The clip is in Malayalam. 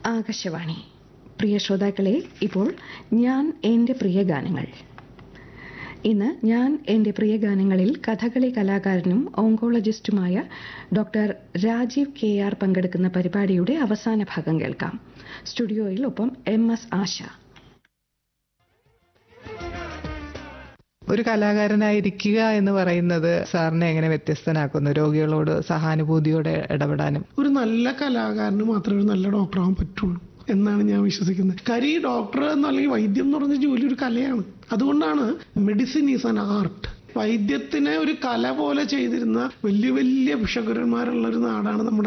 ആകാശവാണി പ്രിയ ശ്രോതാക്കളെ ഇപ്പോൾ ഞാൻ എൻ്റെ പ്രിയ ഗാനങ്ങൾ ഇന്ന് ഞാൻ എൻ്റെ പ്രിയ ഗാനങ്ങളിൽ കഥകളി കലാകാരനും ഓങ്കോളജിസ്റ്റുമായ ഡോക്ടർ രാജീവ് കെ ആർ പങ്കെടുക്കുന്ന പരിപാടിയുടെ അവസാന ഭാഗം കേൾക്കാം സ്റ്റുഡിയോയിൽ ഒപ്പം എം എസ് ആശ ഒരു കലാകാരനായിരിക്കുക എന്ന് പറയുന്നത് സാറിനെ എങ്ങനെ വ്യത്യസ്തനാക്കുന്നു രോഗികളോട് സഹാനുഭൂതിയോടെ ഇടപെടാനും ഒരു നല്ല കലാകാരന് മാത്രമേ ഒരു നല്ല ഡോക്ടറാവാൻ പറ്റുള്ളൂ എന്നാണ് ഞാൻ വിശ്വസിക്കുന്നത് കാര്യം ഈ ഡോക്ടർ എന്ന് അല്ലെങ്കിൽ വൈദ്യം എന്ന് പറഞ്ഞ ജോലി ഒരു കലയാണ് അതുകൊണ്ടാണ് മെഡിസിൻ ഈസ് ആൻ ആർട്ട് വൈദ്യത്തിനെ ഒരു കല പോലെ ചെയ്തിരുന്ന വലിയ വലിയ ഭിഷകുരന്മാരുള്ള ഒരു നാടാണ് നമ്മുടെ